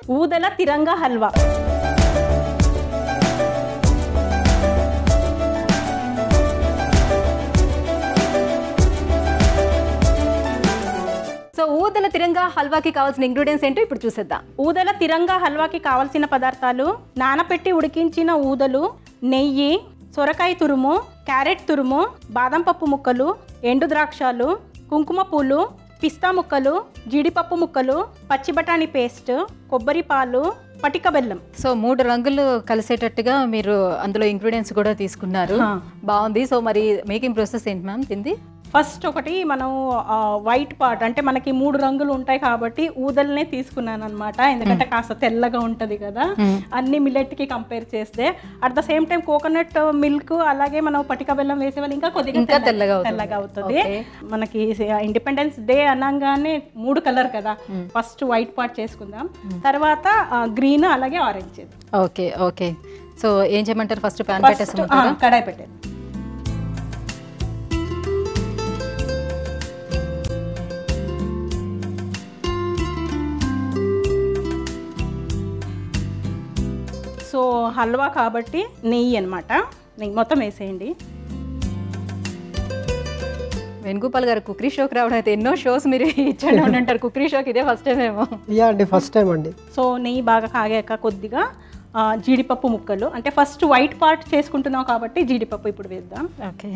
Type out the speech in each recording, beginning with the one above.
ఊదల తిరంగా హల్వా సో ఊదల తిరంగా హల్వాకి కావాల్సిన ఇంగ్రీడియంట్స్ ఏంటో ఇప్పుడు చూసేద్దాం ఊదల తిరంగా హల్వాకి కావలసిన పదార్థాలు నానపెట్టి ఉడికించిన ఊదలు నెయ్యి సొరకాయ తురుము క్యారెట్ తురుము బాదం పప్పు ముక్కలు ఎండు ద్రాక్షాలు కుంకుమ పూలు పిస్తా ముక్కలు జీడిపప్పు ముక్కలు పచ్చి బఠానీ పేస్ట్ కొబ్బరి పాలు పటిక బెల్లం సో మూడు రంగులు కలిసేటట్టుగా మీరు అందులో ఇంగ్రీడియంట్స్ కూడా తీసుకున్నారు హా. బాగుంది సో మరి మేకింగ్ ప్రాసెస్ ఏంటి మ్యామ్ తింది ఫస్ట్ ఒకటి మనం ఆ, వైట్ పార్ట్ అంటే మనకి మూడు రంగులు ఉంటాయి కాబట్టి ఊదలనే తీసుకున్నాను అనమాట ఎందుకంటే కాస్త తెల్లగా ఉంటది కదా అన్ని మిల్లెట్ కి కంపేర్ చేస్తే at the same time coconut milk అలాగే మనం పటిక బెల్లం వేసే వాళ్ళు ఇంకా కొద్దిగా ఇంకా తెల్లగా అవుతుంది. తెల్లగా అవుతుంది Okay. మనకి ఇండిపెండెన్స్ డే అనగానే మూడు కలర్ కదా ఫస్ట్ వైట్ పార్ట్ చేసుకుందాం తర్వాత గ్రీన్ అలాగే ఆరెంజ్ ఓకే ఓకే సో ఏం చేయమంటారు ఫస్ట్ ప్యాన్ ఫస్ట్ పెట్టేస్తాం కడాయి పెట్టేది సో హల్వా కాబట్టి నెయ్యి అనమాట నెయ్యి మొత్తం వేసేయండి వేణుగోపాల్ గారు కుకరీ షోకి రావడం అయితే ఎన్నో షోస్ మీరు ఇచ్చండి ఉంటారు కుకరీ షోకి ఇదే ఫస్ట్ టైం ఏమో యా అండి ఫస్ట్ టైం అండి సో నెయ్యి బాగా కాగాక కొద్దిగా ఆ, జీడిపప్పు ముక్కలు అంటే ఫస్ట్ వైట్ పార్ట్ చేసుకుంటున్నాం కాబట్టి జీడిపప్పు ఇప్పుడు వేద్దాం ఓకే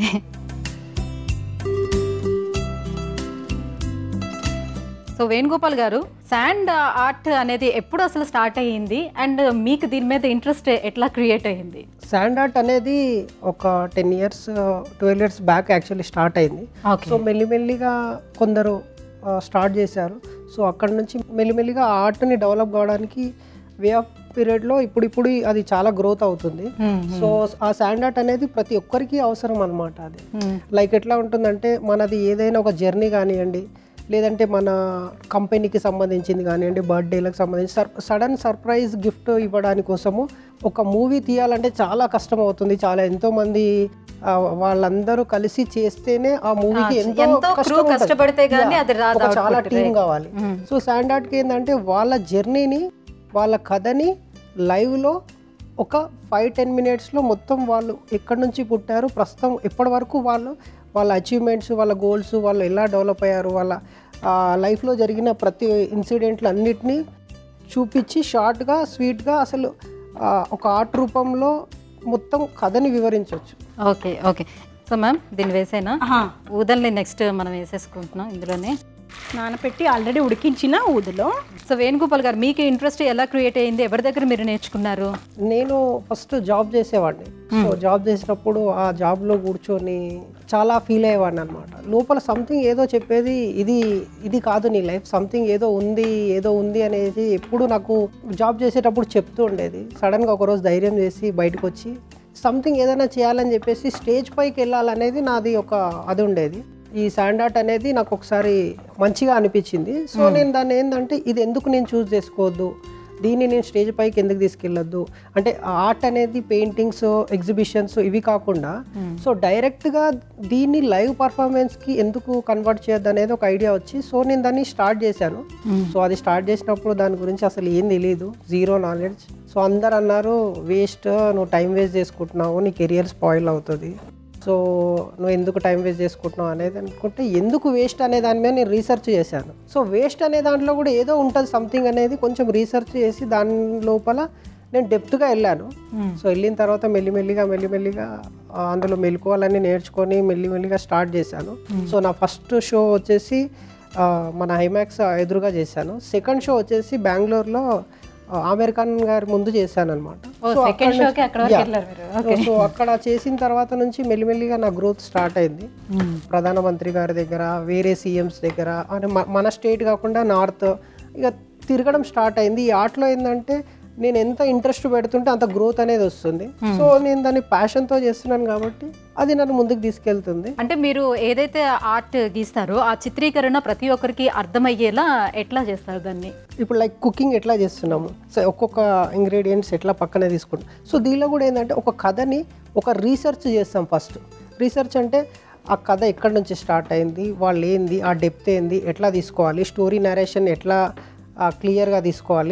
సో వేణుగోపాల్ గారు శాండ్ ఆర్ట్ అనేది ఎప్పుడు అసలు స్టార్ట్ అయ్యింది అండ్ మీకు దీని మీద ఇంట్రెస్ట్ ఎట్లా క్రియేట్ అయ్యింది శాండ్ ఆర్ట్ అనేది ఒక ten years twelve years back actually start అయింది ఓకే సో మెల్లిమెల్లిగా కొందరు స్టార్ట్ చేశారు సో అక్కడ నుంచి మెల్లిమెల్లిగా ఆ ఆర్ట్ని డెవలప్ కావడానికి వే ఆఫ్ పీరియడ్లో ఇప్పుడు ఇప్పుడు అది చాలా గ్రోత్ అవుతుంది సో ఆ శాండ్ ఆర్ట్ అనేది ప్రతి ఒక్కరికి అవసరం అనమాట అది లైక్ ఎట్లా ఉంటుందంటే మనది ఏదైనా ఒక జర్నీ కానివ్వండి లేదంటే మన కంపెనీకి సంబంధించింది కానివ్వండి బర్త్డేలకు సంబంధించి సర్ సడన్ సర్ప్రైజ్ గిఫ్ట్ ఇవ్వడానికి కోసము ఒక మూవీ తీయాలంటే చాలా కష్టం అవుతుంది చాలా ఎంతో మంది ఆ, వాళ్ళందరూ కలిసి చేస్తేనే ఆ మూవీకి ఆ, ఎంతో ఎంతో కష్టం crew ఉంటుంది. కష్టపడితే గానీ Yeah. అది రాదు ఒక చాలా output, టీం right? కావాలి Mm. సో శాండ్ ఆర్ట్కి ఏంటంటే వాళ్ళ జర్నీని వాళ్ళ కథని లైవ్లో ఒక ఫైవ్ టెన్ మినిట్స్లో మొత్తం వాళ్ళు ఎక్కడి నుంచి పుట్టారు ప్రస్తుతం ఎప్పటి వరకు వాళ్ళు వాళ్ళ అచీవ్మెంట్స్ వాళ్ళ గోల్స్ వాళ్ళు ఎలా డెవలప్ అయ్యారు వాళ్ళ లైఫ్లో జరిగిన ప్రతి ఇన్సిడెంట్లు అన్నిటినీ చూపించి షార్ట్గా స్వీట్గా అసలు ఆ, ఒక ఆర్ట్ రూపంలో మొత్తం కథని వివరించవచ్చు ఓకే ఓకే సో మ్యామ్ దీన్ని వేసేనా ఆహా. ఊదల్ని నెక్స్ట్ మనం వేసేసుకుంటున్నాం ఇందులోనే నానపెట్టి ఆల్రెడీ ఉడికించిన ఊదులో సో వేణుగోపాల్ గారు మీకు ఇంట్రెస్ట్ ఎలా క్రియేట్ అయ్యింది ఎవరి దగ్గర మీరు నేర్చుకున్నారు నేను ఫస్ట్ జాబ్ చేసేవాడిని సో జాబ్ చేసినప్పుడు ఆ జాబ్లో కూర్చొని చాలా ఫీల్ అయ్యేవాడిని అనమాట లోపల సంథింగ్ ఏదో చెప్పేది ఇది ఇది కాదు నీ లైఫ్ సంథింగ్ ఏదో ఉంది ఏదో ఉంది అనేది ఎప్పుడు నాకు జాబ్ చేసేటప్పుడు చెప్తూ ఉండేది సడన్గా ఒకరోజు ధైర్యం చేసి బయటకు వచ్చి సంథింగ్ ఏదైనా చేయాలని చెప్పేసి స్టేజ్ పైకి వెళ్ళాలనేది నాది ఒక అది ఉండేది ఈ శాండ్ ఆర్ట్ అనేది నాకు ఒకసారి మంచిగా అనిపించింది సో నేను దాన్ని ఏంటంటే ఇది ఎందుకు నేను చూస్ చేసుకోవద్దు దీన్ని నేను స్టేజ్ పైకి ఎందుకు తీసుకెళ్ళొద్దు అంటే ఆర్ట్ అనేది పెయింటింగ్స్ ఎగ్జిబిషన్స్ ఇవి కాకుండా సో డైరెక్ట్గా దీన్ని లైవ్ పర్ఫార్మెన్స్కి ఎందుకు కన్వర్ట్ చేయొద్దు అనేది ఒక ఐడియా వచ్చి సో నేను దాన్ని స్టార్ట్ చేశాను సో అది స్టార్ట్ చేసినప్పుడు దాని గురించి అసలు ఏం తెలియదు జీరో నాలెడ్జ్ సో అందరు అన్నారు వేస్ట్ నువ్వు టైం వేస్ట్ చేసుకుంటున్నావు నీ కెరియర్ స్పాయిల్ అవుతుంది సో నువ్వు ఎందుకు టైం వేస్ట్ చేసుకుంటున్నావు అనేది అనుకుంటే ఎందుకు వేస్ట్ అనే దాని మీద నేను రీసెర్చ్ చేశాను సో వేస్ట్ అనే దాంట్లో కూడా ఏదో ఉంటుంది సంథింగ్ అనేది కొంచెం రీసెర్చ్ చేసి దాని లోపల నేను డెప్త్గా వెళ్ళాను సో వెళ్ళిన తర్వాత మెల్లిమెల్లిగా మెల్లిమెల్లిగా ఆ, అందులో మెలకువలన్నీ నేర్చుకొని మెల్లిమెల్లిగా స్టార్ట్ చేశాను సో నా ఫస్ట్ షో వచ్చేసి ఆ, మన హైమాక్స్ ఎదురుగా చేశాను సెకండ్ షో వచ్చేసి బెంగళూరులో ఆ, ఆమీర్ ఖాన్ గారి ముందు చేశాను అనమాట ఓ సెకండ్ షోకి అక్కడ వరకు వెళ్ళారు మీరు సో అక్కడ చేసిన తర్వాత నుంచి మెల్లిమెల్లిగా నా గ్రోత్ స్టార్ట్ అయింది ప్రధానమంత్రి గారి దగ్గర వేరే సీఎంస్ దగ్గర అంటే మ- మన స్టేట్ కాకుండా నార్త్ ఇక తిరగడం స్టార్ట్ అయింది ఈ ఆర్ట్లో ఏంటంటే నేను ఎంత ఇంట్రెస్ట్ పెడుతుంటే అంత గ్రోత్ అనేది వస్తుంది సో నేను దాన్ని ప్యాషన్తో చేస్తున్నాను కాబట్టి అది నన్ను ముందుకు తీసుకెళ్తుంది అంటే మీరు ఏదైతే ఆర్ట్ గీస్తారో ఆ చిత్రీకరణ ప్రతి ఒక్కరికి అర్థమయ్యేలా ఎట్లా చేస్తారు దాన్ని ఇప్పుడు లైక్ కుకింగ్ ఎట్లా చేస్తున్నాము సో ఒక్కొక్క ఇంగ్రీడియంట్స్ ఎట్లా పక్కనే తీసుకుంటాం సో దీనిలో కూడా ఏంటంటే ఒక కథని ఒక రీసెర్చ్ చేస్తాం ఫస్ట్ రీసెర్చ్ అంటే ఆ కథ ఎక్కడి నుంచి స్టార్ట్ అయింది వాళ్ళు ఏంది ఆ డెప్త్ ఏంది ఎట్లా తీసుకోవాలి స్టోరీ నరేషన్ ఎట్లా క్లియర్గా తీసుకోవాలి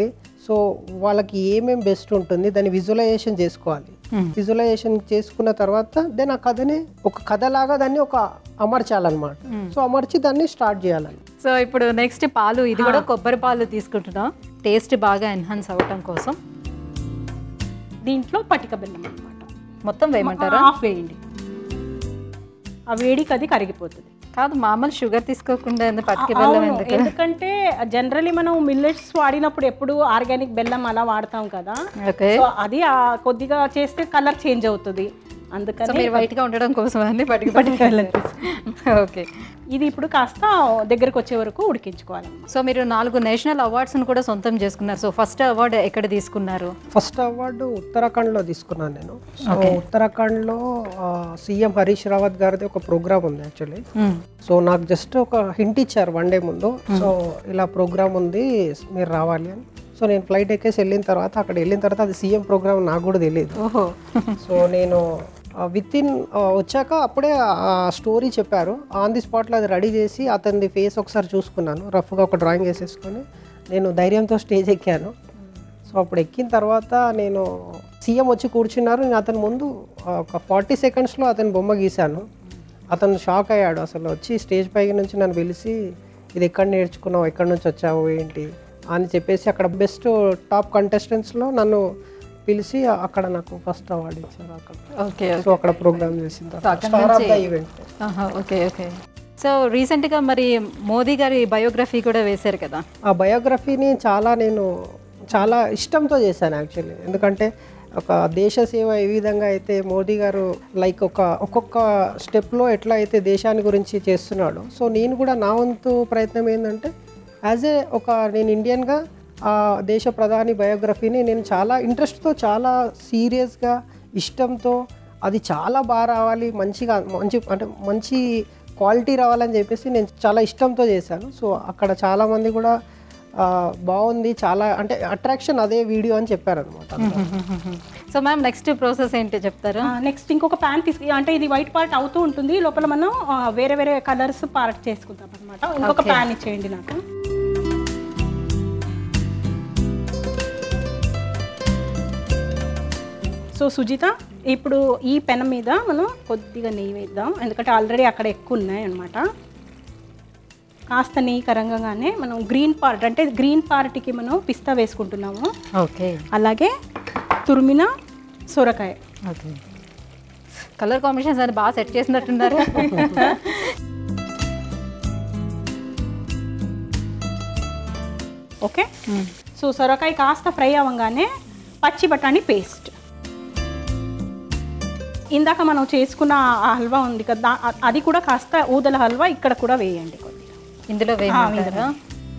సో వాళ్ళకి ఏమేం బెస్ట్ ఉంటుంది దాన్ని విజువలైజేషన్ చేసుకోవాలి విజువలైజేషన్ చేసుకున్న తర్వాత దెన్ ఆ కథని ఒక కథలాగా దాన్ని ఒక అమర్చాలన్నమాట సో అమర్చి దాన్ని స్టార్ట్ చేయాలని సో ఇప్పుడు నెక్స్ట్ పాలు ఇది కూడా కొబ్బరి పాలు తీసుకుంటున్నాం టేస్ట్ బాగా ఎన్హాన్స్ అవ్వటం కోసం దీంట్లో పటిక బెల్లం అనమాట మొత్తం వేయమంటారా హాఫ్ వేయండి ఆ వేడికి అది కరిగిపోతుంది కాదు మామూలు షుగర్ తీసుకోకుండా ఎందుకు పట్టుకు బెల్లం అవును, ఎందుకు ఎందుకంటే జనరలీ మనం మిల్లెట్స్ వాడినప్పుడు ఎప్పుడు ఆర్గానిక్ బెల్లం అలా వాడతాం కదా ఓకే సో అది ఆ కొద్దిగా చేస్తే కలర్ చేంజ్ అవుతుంది సో అందుకని మీరు వైట్ గా ఉండడం కోసం అన్ని పట్టుకు పటిక బెల్లం ఓకే ఇది ఇప్పుడు కాస్త దగ్గరకు వచ్చే వరకు ఉడికించుకోవాలన్నమాట సో మీరు నాలుగు నేషనల్ అవార్డ్స్ని కూడా సొంతం చేసుకున్నారు సో ఫస్ట్ అవార్డు ఎక్కడ తీసుకున్నారు ఫస్ట్ అవార్డు ఉత్తరాఖండ్లో తీసుకున్నాను నేను సో ఉత్తరాఖండ్లో సీఎం హరీష్ రావత్ గారిది ఒక ప్రోగ్రామ్ ఉంది యాక్చువల్లీ సో నాకు జస్ట్ ఒక హింట్ ఇచ్చారు వన్ డే ముందు సో ఇలా ప్రోగ్రామ్ ఉంది మీరు రావాలి అని సో నేను ఫ్లైట్ ఎక్కేసి వెళ్ళిన తర్వాత అక్కడ వెళ్ళిన తర్వాత అది సీఎం ప్రోగ్రామ్ నాకు కూడా తెలియదు ఓహో సో నేను విత్ ఇన్ వచ్చాక అప్పుడే ఆ స్టోరీ చెప్పారు ఆన్ ది స్పాట్లో అది రెడీ చేసి అతనిది ఫేస్ ఒకసారి చూసుకున్నాను రఫ్గా ఒక డ్రాయింగ్ వేసేసుకొని నేను ధైర్యంతో స్టేజ్ ఎక్కాను సో అప్పుడు ఎక్కిన తర్వాత నేను సీఎం వచ్చి కూర్చున్నారు నేను అతని ముందు ఆ, ఒక ఫార్టీ సెకండ్స్లో అతని బొమ్మ గీశాను అతను షాక్ అయ్యాడు అసలు వచ్చి స్టేజ్ పై నుంచి నన్ను పిలిచి ఇది ఎక్కడ నేర్చుకున్నావు ఎక్కడి నుంచి వచ్చావు ఏంటి అని చెప్పేసి అక్కడ బెస్ట్ టాప్ కంటెస్టెంట్స్లో నన్ను పిలిచి అక్కడ నాకు ఫస్ట్ అవార్డు ఇచ్చారు అక్కడ ఓకే సో అక్కడ ప్రోగ్రామ్ చేసిన So, తర్వాత అక్కడ స్టార్ ఆఫ్ ద నుంచి- ఈవెంట్ ఓకే ఓకే సో రీసెంట్గా మరి మోదీ గారి బయోగ్రఫీ కూడా వేశారు కదా ఆ బయోగ్రఫీని చాలా నేను చాలా ఇష్టంతో చేశాను యాక్చువల్లీ ఎందుకంటే ఒక దేశ సేవ ఏ విధంగా అయితే మోదీ గారు లైక్ ఒక ఒక్కొక్క స్టెప్లో ఎట్లా అయితే దేశాన్ని గురించి చేస్తున్నాడో సో నేను కూడా నా వంతు ప్రయత్నం ఏంటంటే యాజ్ ఏ ఒక నేను ఇండియన్గా ఆ దేశ ప్రధాని బయోగ్రఫీని నేను చాలా ఇంట్రెస్ట్తో చాలా సీరియస్గా ఇష్టంతో అది చాలా బాగా రావాలి మంచిగా మంచి అంటే మంచి క్వాలిటీ రావాలని చెప్పేసి నేను చాలా ఇష్టంతో చేశాను సో అక్కడ చాలామంది కూడా ఆ, బాగుంది చాలా అంటే అట్రాక్షన్ అదే వీడియో అని చెప్పారనమాట సో మ్యామ్ నెక్స్ట్ ప్రాసెస్ ఏంటి చెప్తారా నెక్స్ట్ ఇంకొక ప్యాన్ తీసుకు అంటే ఇది వైట్ పార్ట్ అవుతూ ఉంటుంది లోపల మనం ఆ, వేరే వేరే కలర్స్ పార్ట్ చేసుకుంటాం అనమాట ఇంకొక ప్యాన్ ఇచ్చేయండి నాకు సో సుజిత ఇప్పుడు ఈ పెన మీద మనం కొద్దిగా నెయ్యి వేద్దాం ఎందుకంటే ఆల్రెడీ అక్కడ ఎక్కువ ఉన్నాయి అనమాట కాస్త నెయ్యి కరంగానే మనం గ్రీన్ పార్ట్ అంటే గ్రీన్ పార్ట్కి మనం పిస్తా వేసుకుంటున్నాము ఓకే అలాగే తురిమిన సొరకాయ ఓకే కలర్ కాంబినేషన్స్ అని బాగా సెట్ చేసినట్టున్నారు ఓకే సో సొరకాయ కాస్త ఫ్రై అవ్వగానే పచ్చి బఠానీ పేస్ట్ ఇందాక మనం చేసుకున్న ఆ హల్వా ఉంది కదా దా- అ- అది కూడా కాస్త ఊదల హల్వా ఇక్కడ కూడా వేయండి కొద్దిగా ఇందులో వేయమంటారా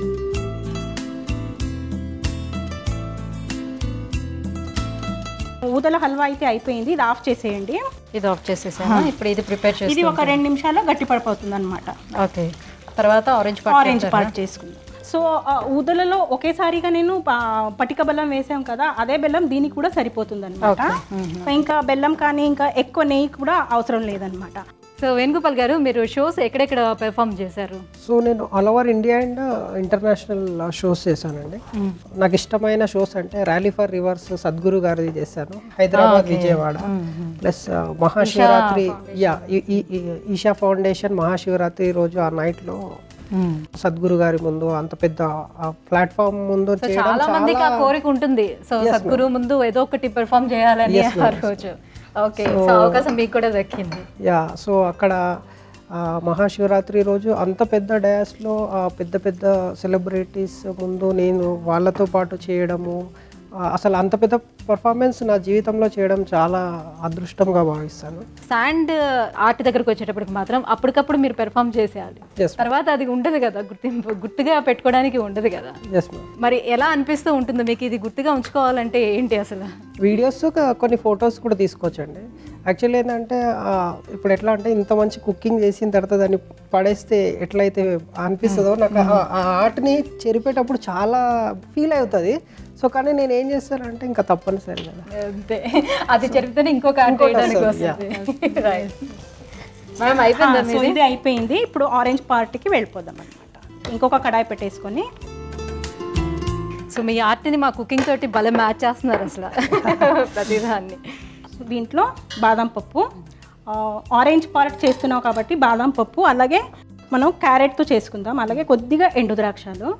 ఊదల హల్వా అయితే అయిపోయింది ఇది ఆఫ్ చేసేయండి ఇది ఆఫ్ చేసేసాను ఇప్పుడు ఇది ప్రిపేర్ ఇది చేసి ఒక రెండు నిమిషాల్లో గట్టి పడిపోతుంది అనమాట ఓకే తర్వాత ఆరెంజ్ ఆరెంజ్ పార్ట్ పార్ట్ చేసుకుందాం సో ఆ ఊదలలో ఒకేసారిగా నేను ప- పటిక బెల్లం వేసాం కదా అదే బెల్లం దీనికి కూడా సరిపోతుంది అనమాట ఇంకా బెల్లం కానీ ఇంకా ఎక్కువ నెయ్యి కూడా అవసరం లేదనమాట సో వేణుగోపాల్ గారు మీరు షోస్ ఎక్కడెక్కడ పెర్ఫామ్ చేశారు సో నేను all over India and international shows చేశానండి నాకు ఇష్టమైన షోస్ అంటే ర్యాలీ ఫర్ రివర్స్ సద్గురు గారిది చేశాను హైదరాబాద్ విజయవాడ ప్లస్ మహాశివరాత్రి యా ఈ- ఈ- ఈ- ఈషా ఫౌండేషన్ మహాశివరాత్రి రోజు ఆ నైట్లో సద్గురు గారి ముందు అంత పెద్ద ప్లాట్ఫామ్ ముందు సో చేయడం చాలా మందికి ఆ కోరిక ఉంటుంది సో సద్గురు ముందు ఏదో ఒకటి పెర్ఫామ్ చేయాలని ఆ రోజు ఓకే సో అవకాశం మీకు కూడా దక్కింది యా సో అక్కడ ఆ, మహాశివరాత్రి రోజు అంత పెద్ద డయాస్లో ఆ పెద్ద పెద్ద సెలబ్రిటీస్ ముందు నేను వాళ్ళతో పాటు చేయడము ఆ, అసలు అంత పెద్ద పర్ఫార్మెన్స్ నా జీవితంలో చేయడం చాలా అదృష్టంగా భావిస్తాను శాండ్ ఆర్ట్ దగ్గరకు వచ్చేటప్పటికి మాత్రం అప్పటికప్పుడు మీరు పెర్ఫామ్ చేసేయాలి Yes, తర్వాత అది ఉండదు కదా గుర్తింపు గుర్తుగా పెట్టుకోవడానికి ఉండదు కదా ఎస్ మ్యామ్ మరి ఎలా అనిపిస్తూ ఉంటుంది మీకు ఇది గుర్తుగా ఉంచుకోవాలంటే ఏంటి అసలు వీడియోస్ కొన్ని ఫొటోస్ కూడా తీసుకోవచ్చండి యాక్చువల్లీ ఏంటంటే ఆ, ఇప్పుడు ఎట్లా అంటే ఇంత మంచి కుకింగ్ చేసిన తర్వాత దాన్ని పడేస్తే ఎట్లయితే అనిపిస్తుందో నాకు ఆ- ఆ ఆర్ట్ని చెరిపేటప్పుడు చాలా ఫీల్ అవుతుంది సో కానీ నేను ఏం చేస్తానంటే ఇంకా తప్పనిసరి కదా అంతే అది జరిగితేనే ఇంకొక ఆర్ట్ వేయడానికి వస్తుంది రైట్ మ్యామ్ అయిపోయిందా సో ఇది అయిపోయింది ఇప్పుడు ఆరెంజ్ పార్ట్కి వెళ్ళిపోదాం అనమాట ఇంకొక కడాయి పెట్టేసుకొని సో సో మీ ఆర్ట్ని మా కుకింగ్ తోటి భలే మ్యాచ్ చేస్తున్నారు అసలు ప్రతిదాన్ని సో దీంట్లో బాదం పప్పు ఆ, ఆరెంజ్ పార్ట్ చేస్తున్నాం కాబట్టి బాదం పప్పు అలాగే మనం క్యారెట్తో చేసుకుందాం అలాగే కొద్దిగా ఎండు ద్రాక్షాలు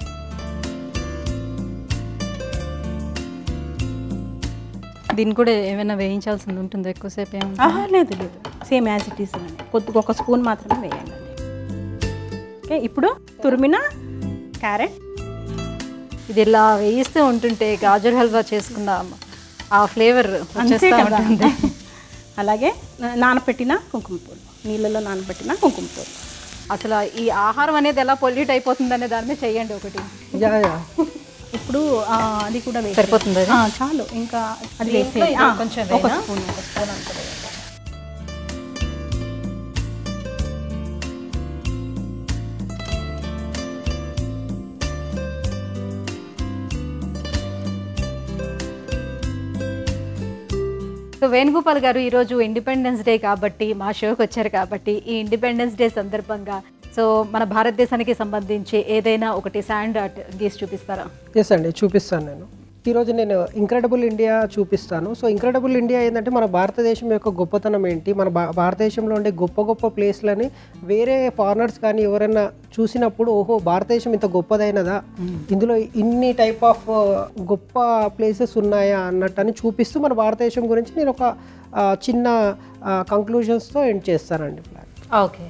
దీన్ని కూడా ఏమైనా వేయించాల్సింది ఉంటుందో ఎక్కువసేపు ఏమి ఆహా లేదు లేదు సేమ్ యాజ్ ఇట్ ఈస్ అని కొద్దిగా ఒక స్పూన్ మాత్రమే వేయండి ఓకే ఇప్పుడు తురిమిన క్యారెట్ ఇది ఇలా వేయిస్తూ ఉంటుంటే గాజర్ హల్వా చేసుకున్న ఆ ఫ్లేవర్ అంతే వచ్చేస్తూ కదా ఉంటుంది అలాగే నా- నానబెట్టిన కుంకుమ పూలు నీళ్ళలో నానబెట్టిన కుంకుమ పూలు అసలు ఈ ఆహారం అనేది ఎలా పొల్యూట్ అయిపోతుంది అనే దాని మీద చెయ్యండి ఒకటి యా యా ఇప్పుడు ఆ, అది కూడా వేసేయండి. సరిపోతుందా అది? ఆ, చాలు ఇంకా అది దీంట్లో వేసేయండి ఇది ఆ, కొంచెం ఒక వేయనా? స్పూన్ ఒక స్పూన్ అంత వేయండి. సో వేణుగోపాల్ గారు ఈరోజు ఇండిపెండెన్స్ డే కాబట్టి మా షోకి వచ్చారు కాబట్టి ఈ ఇండిపెండెన్స్ డే సందర్భంగా సో మన భారతదేశానికి సంబంధించి ఏదైనా ఒకటి శాండ్ ఆర్ట్ గీసి చూపిస్తారా ఎస్ అండి చూపిస్తాను నేను ఈరోజు నేను ఇంక్రెడిబుల్ ఇండియా చూపిస్తాను సో ఇంక్రెడిబుల్ ఇండియా ఏంటంటే మన భారతదేశం యొక్క గొప్పతనం ఏంటి మన భా- భారతదేశంలో ఉండే గొప్ప గొప్ప ప్లేస్లని వేరే ఫారినర్స్ కానీ ఎవరైనా చూసినప్పుడు ఓహో భారతదేశం ఇంత గొప్పదైనదా ఇందులో ఇన్ని టైప్ ఆఫ్ గొప్ప ప్లేసెస్ ఉన్నాయా అన్నట్టు అని చూపిస్తూ మన భారతదేశం గురించి నేను ఒక ఆ, చిన్న కంక్లూజన్స్తో ఎండ్ చేస్తానండి ప్లాన్ ఓకే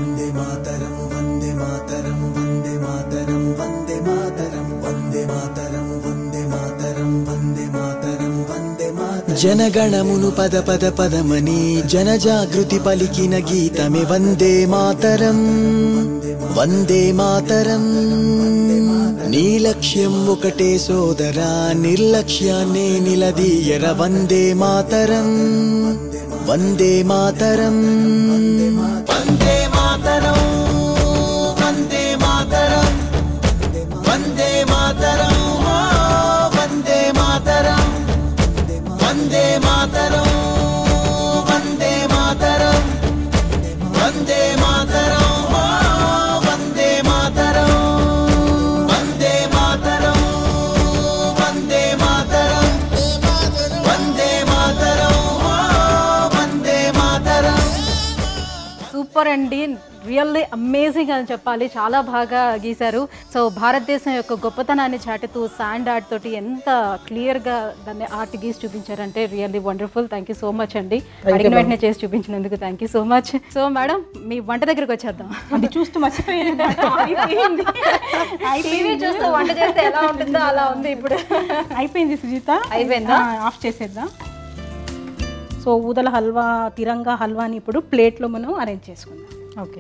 జనగణమును పద పద పదమని జనజాగృతి పలికిన గీతమే వందే మాతరం వందే మాతరం నీ లక్ష్యం ఒకటే సోదరా నిర్లక్ష్యాన్నే నిలదీయర వందే మాతరం వందే మాతరం వందే మాతరం వందే మాతరం వందే మాతరం ఓ, వందే మాతరం వందే మాతరం వందే మాతరం వందే మాతరం ఓ, వందే మాతరం వందే మాతరం వందే మాతరం వందే మాతరం ఓ, వందే మాతరం సూపర్ అండి రియల్లీ అమేజింగ్ అని చెప్పాలి చాలా బాగా గీశారు సో భారతదేశం యొక్క గొప్పతనాన్ని చాటుతూ శాండ్ ఆర్ట్ తోటి ఎంత క్లియర్గా దాన్ని ఆర్ట్ గీసి చూపించారంటే really wonderful thank you so much అండి అడిగిన వెంటనే చేసి చూపించినందుకు thank you so much so madam మీ వంట దగ్గరికి వచ్చేద్దాం అది చూస్తూ మర్చిపోయాను అయిపోయింది టీవీ చూస్తూ వంట చేస్తే ఎలా ఉంటుందో అలా ఉంది ఇప్పుడు అయిపోయింది సుజిత అయిపోయిందా? ఆ, ఆఫ్ చేసేద్దాం సో ఊదల హల్వా తిరంగా హల్వాని ఇప్పుడు ప్లేట్లో మనం అరేంజ్ చేసుకుందాం ఓకే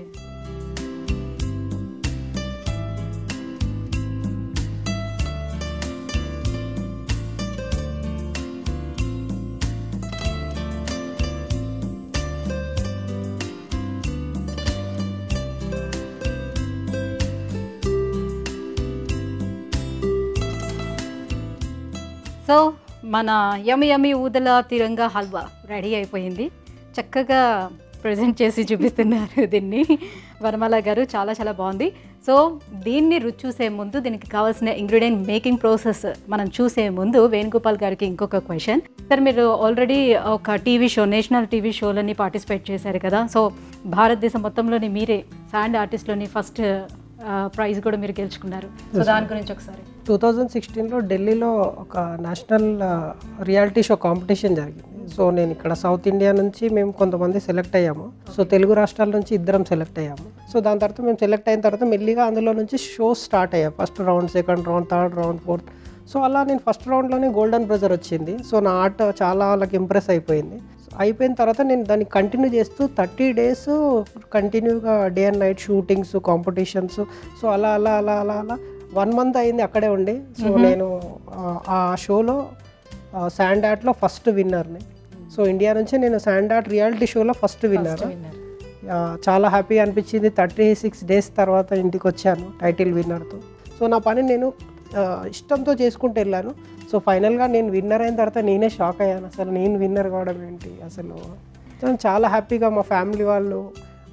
సో మన యమి యమి ఊదల తిరంగా హల్వా రెడీ అయిపోయింది చక్కగా ప్రజెంట్ చేసి చూపిస్తున్నారు దీన్ని వరమాల గారు చాలా చాలా బాగుంది సో దీన్ని రుచి చూసే ముందు దీనికి కావాల్సిన ఇంగ్రీడియంట్ మేకింగ్ ప్రాసెస్ మనం చూసే ముందు వేణుగోపాల్ గారికి ఇంకొక క్వశ్చన్ సార్ మీరు ఆల్రెడీ ఒక టీవీ షో నేషనల్ టీవీ షోలని పార్టిసిపేట్ చేశారు కదా సో భారతదేశం మొత్తంలోని మీరే శాండ్ ఆర్టిస్ట్లోని ఫస్ట్ ప్రైజ్ కూడా మీరు గెలుచుకున్నారు సో దాని గురించి ఒకసారి టూ థౌజండ్ సిక్స్టీన్లో ఢిల్లీలో ఒక నేషనల్ రియాలిటీ షో కాంపిటీషన్ జరిగింది సో నేను ఇక్కడ సౌత్ ఇండియా నుంచి మేము కొంతమంది సెలెక్ట్ అయ్యాము సో తెలుగు రాష్ట్రాల నుంచి ఇద్దరం సెలెక్ట్ అయ్యాము సో దాని తర్వాత మేము సెలెక్ట్ అయిన తర్వాత మెల్లిగా అందులో నుంచి షోస్ స్టార్ట్ అయ్యాయి first round second round third round fourth so అలా నేను ఫస్ట్ రౌండ్లోనే గోల్డెన్ బ్రజర్ వచ్చింది సో నా ఆర్ట్ చాలా వాళ్ళకి ఇంప్రెస్ అయిపోయింది సో అయిపోయిన తర్వాత నేను దాన్ని కంటిన్యూ చేస్తూ థర్టీ డేస్ కంటిన్యూగా day and night shootings competitions so అలా అలా అలా అలా అలా వన్ మంత్ అయింది అక్కడే ఉండి సో నేను ఆ, ఆ షోలో శాండ్ ఆర్ట్లో ఫస్ట్ విన్నర్ని సో ఇండియా నుంచి నేను శాండ్ ఆర్ట్ రియాలిటీ షోలో ఫస్ట్ విన్నర్ చాలా హ్యాపీ అనిపించింది థర్టీ సిక్స్ డేస్ తర్వాత ఇంటికి వచ్చాను టైటిల్ విన్నర్తో సో నా పని నేను ఆ, ఇష్టంతో చేసుకుంటూ వెళ్ళాను సో ఫైనల్గా నేను విన్నర్ అయిన తర్వాత నేనే షాక్ అయ్యాను అసలు నేను విన్నర్ కావడం ఏంటి అసలు సో చాలా హ్యాపీగా మా ఫ్యామిలీ వాళ్ళు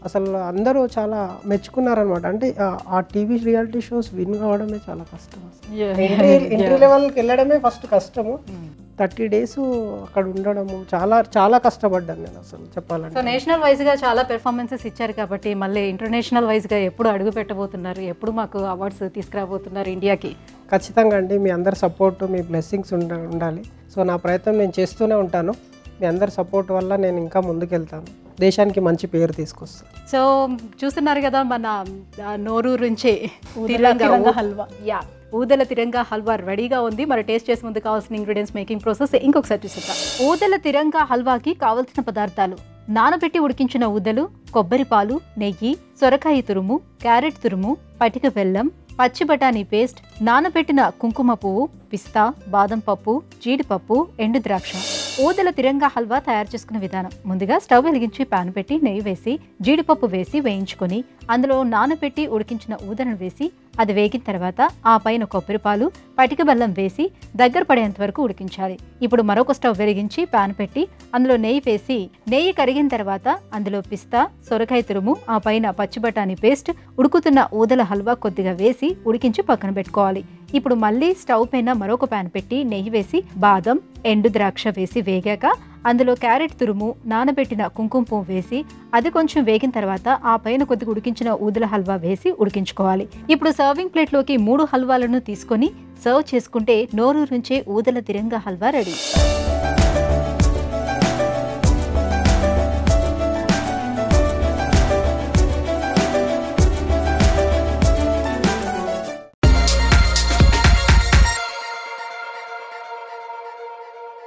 అసలు అందరూ చాలా మెచ్చుకున్నారనమాట అంటే ఆ- ఆ టీవీ రియాలిటీ షోస్ విన్ కావడమే చాలా కష్టం అసలు ఎంట్రీ ఎంట్రీ లెవెల్కి వెళ్ళడమే ఫస్ట్ కష్టము థర్టీ డేస్ అక్కడ ఉండడము చాలా చాలా కష్టపడ్డాను నేను అసలు సో చెప్పాలంటే నేషనల్ వైజ్గా చాలా పెర్ఫార్మెన్సెస్ ఇచ్చారు కాబట్టి మళ్ళీ ఇంటర్నేషనల్ వైజ్గా ఎప్పుడు అడుగు పెట్టబోతున్నారు ఎప్పుడు మాకు అవార్డ్స్ తీసుకురాబోతున్నారు ఇండియాకి ఖచ్చితంగా అండి మీ అందరి సపోర్ట్ మీ బ్లెస్సింగ్స్ ఉండ ఉండాలి సో నా ప్రయత్నం నేను చేస్తూనే ఉంటాను మీ అందరి సపోర్ట్ వల్ల నేను ఇంకా ముందుకెళ్తాను దేశానికి మంచి పేరు తీసుకొస్తాను సో చూస్తున్నారు కదా మన ఆ, నోరూరు నుంచి తిరంగా తిరంగా హల్వా. యా ఊదల తిరంగా హల్వా రెడీగా ఉంది మరి టేస్ట్ చేసే ముందు కావాల్సిన ఇంగ్రీడియంట్స్ మేకింగ్ ప్రాసెస్ ఇంకొకసారి చూసేద్దాం ఊదల తిరంగా హల్వాకి కావలసిన పదార్థాలు నానబెట్టి ఉడికించిన ఊదలు కొబ్బరి పాలు నెయ్యి సొరకాయ తురుము క్యారెట్ తురుము పటిక బెల్లం పచ్చి బఠానీ పేస్ట్ నానబెట్టిన కుంకుమ పువ్వు పిస్తా బాదం పప్పు జీడిపప్పు ఎండు ద్రాక్ష ఊదల తిరంగా హల్వా తయారు చేసుకునే విధానం ముందుగా స్టవ్ వెలిగించి పాన్ పెట్టి నెయ్యి వేసి జీడిపప్పు వేసి వేయించుకొని అందులో నానబెట్టి ఉడికించిన ఊదలను వేసి అది వేగిన తర్వాత ఆ పైన కొబ్బరి పాలు పటిక బెల్లం వేసి దగ్గర పడేంత వరకు ఉడికించాలి ఇప్పుడు మరొక స్టవ్ వెలిగించి పాన్ పెట్టి అందులో నెయ్యి వేసి నెయ్యి కరిగిన తర్వాత అందులో పిస్తా సొరకాయ తురుము ఆ పైన పచ్చి బఠానీ పేస్ట్ ఉడుకుతున్న ఊదల హల్వా కొద్దిగా వేసి ఉడికించి పక్కన పెట్టుకోవాలి ఇప్పుడు మళ్ళీ స్టవ్ పైన మరొక పాన్ పెట్టి నెయ్యి వేసి బాదం ఎండు ద్రాక్ష వేసి వేగాక అందులో క్యారెట్ తురుము నానబెట్టిన కుంకుమ పువ్వు వేసి అది కొంచెం వేగిన తర్వాత ఆ పైన కొద్దిగా ఉడికించిన ఊదల హల్వా వేసి ఉడికించుకోవాలి ఇప్పుడు సర్వింగ్ ప్లేట్లోకి మూడు హల్వాలను తీసుకొని సర్వ్ చేసుకుంటే నోరు నుంచే ఊదల తిరంగా హల్వా రెడీ